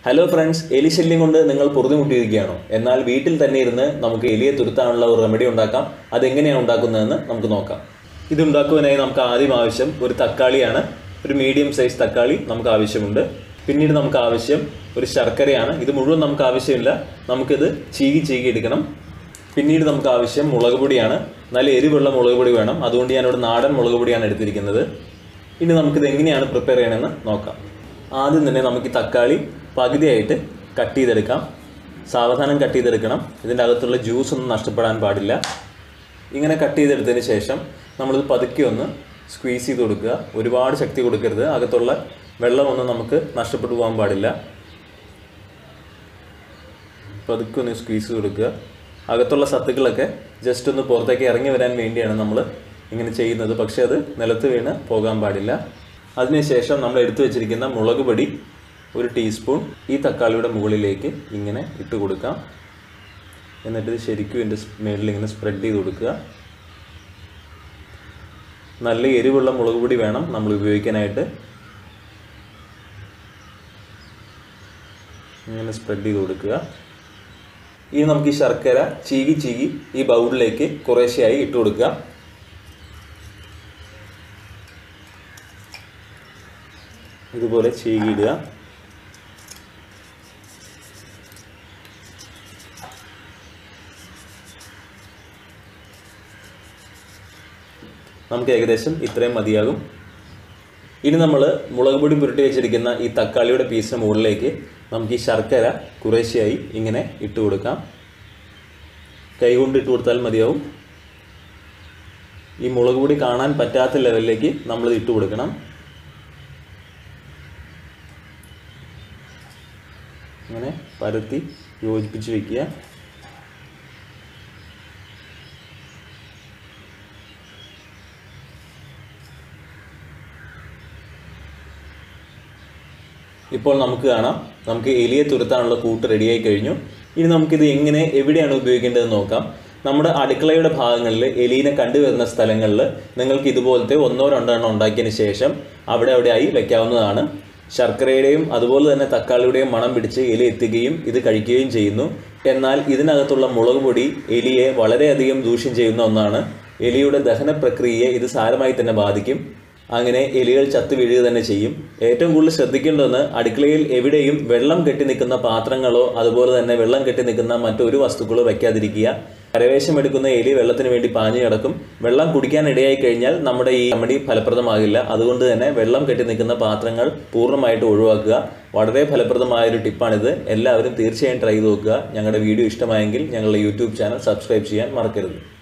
hello friends എലി ശല്യം കൊണ്ട് നിങ്ങൾ പൊറുതിമുട്ടിയിരിക്കുകയാണോ എന്നാൽ വീട്ടിൽ തന്നെ ഇരുന്ന് നമുക്ക് എലിയെ തുരുത്താനുള്ള ഒരു റെമഡി ഉണ്ടാക്കാം അതെങ്ങനെയാണ് ഉണ്ടാക്കുന്നതെന്ന് നമുക്ക് നോക്കാം ഇത് ഉണ്ടാക്കുവാനായി നമുക്ക് ആദ്യം ആവശ്യം ഒരു തക്കാളിയാണ് ഒരു മീഡിയം സൈസ് തക്കാളി നമുക്ക് ആവശ്യമുണ്ട് പിന്നീട് നമുക്ക് ആവശ്യം ഒരു ശർക്കരയാണ് ഇത് മുഴുവൻ നമുക്ക് ആവശ്യമില്ല നമുക്കിത് ചീകി ചീകി എടുക്കണം പിന്നീട് നമുക്ക് ആവശ്യം മുളക് പൊടിയാണ് നല്ല എരിവുള്ള മുളക് പൊടി വേണം അതുകൊണ്ട് ഞാനിവിടെ നാടൻ മുളക് പൊടിയാണ് എടുത്തിരിക്കുന്നത് ഇനി നമുക്കിത് എങ്ങനെയാണ് പ്രിപ്പയർ ചെയ്യണമെന്ന് നോക്കാം ആദ്യം തന്നെ നമുക്ക് ഈ തക്കാളി പകുതിയായിട്ട് കട്ട് ചെയ്തെടുക്കാം സാവധാനം കട്ട് ചെയ്തെടുക്കണം ഇതിൻ്റെ അകത്തുള്ള ജ്യൂസ് ഒന്നും നഷ്ടപ്പെടാൻ പാടില്ല ഇങ്ങനെ കട്ട് ചെയ്തെടുത്തതിന് ശേഷം നമ്മളിത് പതുക്കെ ഒന്ന് സ്ക്വീസ് ചെയ്ത് കൊടുക്കുക ഒരുപാട് ശക്തി കൊടുക്കരുത് അകത്തുള്ള വെള്ളമൊന്നും നമുക്ക് നഷ്ടപ്പെട്ടു പോകാൻ പാടില്ല പതുക്കെ ഒന്ന് സ്ക്വീസ് കൊടുക്കുക അകത്തുള്ള സത്തുക്കളൊക്കെ ജസ്റ്റ് ഒന്ന് പുറത്തേക്ക് ഇറങ്ങി വരാൻ വേണ്ടിയാണ് നമ്മൾ ഇങ്ങനെ ചെയ്യുന്നത് പക്ഷേ അത് നിലത്ത് വീണ് പോകാൻ പാടില്ല അതിനുശേഷം നമ്മൾ എടുത്തു വെച്ചിരിക്കുന്ന മുളക് പൊടി ഒരു ടീസ്പൂൺ ഈ തക്കാളിയുടെ മുകളിലേക്ക് ഇങ്ങനെ ഇട്ട് കൊടുക്കാം എന്നിട്ട് ഇത് ശരിക്കും ഇതിൻ്റെ മേളിൽ ഇങ്ങനെ സ്പ്രെഡ് ചെയ്ത് കൊടുക്കുക നല്ല എരിവുള്ള മുളക് പൊടി വേണം നമ്മൾ ഉപയോഗിക്കാനായിട്ട് ഇങ്ങനെ സ്പ്രെഡ് ചെയ്ത് കൊടുക്കുക ഇനി നമുക്ക് ഈ ശർക്കര ചീകി ചീകി ഈ ബൗളിലേക്ക് കുറേശ്ശെയായി ഇട്ട് കൊടുക്കുക ഇതുപോലെ ചീകിയിടുക നമുക്ക് ഏകദേശം ഇത്രയും മതിയാകും ഇനി നമ്മൾ മുളക് പൊടി പുരട്ടി വെച്ചിരിക്കുന്ന ഈ തക്കാളിയുടെ പീസിന് മുകളിലേക്ക് നമുക്ക് ഈ ശർക്കര കുറേശ്ശെയായി ഇങ്ങനെ ഇട്ട് കൊടുക്കാം കൈ കൊണ്ട് ഇട്ട് കൊടുത്താൽ മതിയാവും ഈ മുളക് പൊടി കാണാൻ പറ്റാത്ത ലെവലിലേക്ക് നമ്മൾ ഇട്ട് കൊടുക്കണം അങ്ങനെ പരത്തി യോജിപ്പിച്ച് വെക്കുക ഇപ്പോൾ നമുക്ക് കാണാം നമുക്ക് എലിയെ തുരത്താനുള്ള കൂട്ട് റെഡിയായി കഴിഞ്ഞു ഇനി നമുക്കിത് എങ്ങനെ എവിടെയാണ് ഉപയോഗിക്കേണ്ടതെന്ന് നോക്കാം നമ്മുടെ അടുക്കളയുടെ ഭാഗങ്ങളിൽ എലീനെ കണ്ടുവരുന്ന സ്ഥലങ്ങളിൽ നിങ്ങൾക്ക് ഇതുപോലത്തെ ഒന്നോ രണ്ടോ എണ്ണം ഉണ്ടാക്കിയതിന് ശേഷം അവിടെ അവിടെയായി വെക്കാവുന്നതാണ് ശർക്കരയുടെയും അതുപോലെ തന്നെ തക്കാളിയുടെയും മണം പിടിച്ച് എലി എത്തുകയും ഇത് കഴിക്കുകയും ചെയ്യുന്നു എന്നാൽ ഇതിനകത്തുള്ള മുളക് പൊടി എലിയെ വളരെയധികം ദൂഷ്യം ചെയ്യുന്ന ഒന്നാണ് എലിയുടെ ദഹന പ്രക്രിയയെ ഇത് സാരമായി തന്നെ ബാധിക്കും അങ്ങനെ എലികൾ ചത്തു വീഴുക തന്നെ ചെയ്യും ഏറ്റവും കൂടുതൽ ശ്രദ്ധിക്കേണ്ടതെന്ന് അടുക്കളയിൽ എവിടെയും വെള്ളം കെട്ടി നിൽക്കുന്ന പാത്രങ്ങളോ അതുപോലെ തന്നെ വെള്ളം കെട്ടി നിൽക്കുന്ന മറ്റൊരു വസ്തുക്കളോ വയ്ക്കാതിരിക്കുക കരവേശം എടുക്കുന്ന എലി വെള്ളത്തിന് വേണ്ടി പാഞ്ഞു കിടക്കും വെള്ളം കുടിക്കാൻ ഇടയായി കഴിഞ്ഞാൽ നമ്മുടെ ഈ റെമഡി ഫലപ്രദമാകില്ല അതുകൊണ്ട് തന്നെ വെള്ളം കെട്ടി നിൽക്കുന്ന പാത്രങ്ങൾ പൂർണ്ണമായിട്ട് ഒഴിവാക്കുക വളരെ ഫലപ്രദമായ ഒരു ടിപ്പാണിത് എല്ലാവരും തീർച്ചയായും ട്രൈ ചെയ്ത് നോക്കുക ഞങ്ങളുടെ വീഡിയോ ഇഷ്ടമായെങ്കിൽ ഞങ്ങളുടെ യൂട്യൂബ് ചാനൽ സബ്സ്ക്രൈബ് ചെയ്യാൻ മറക്കരുത്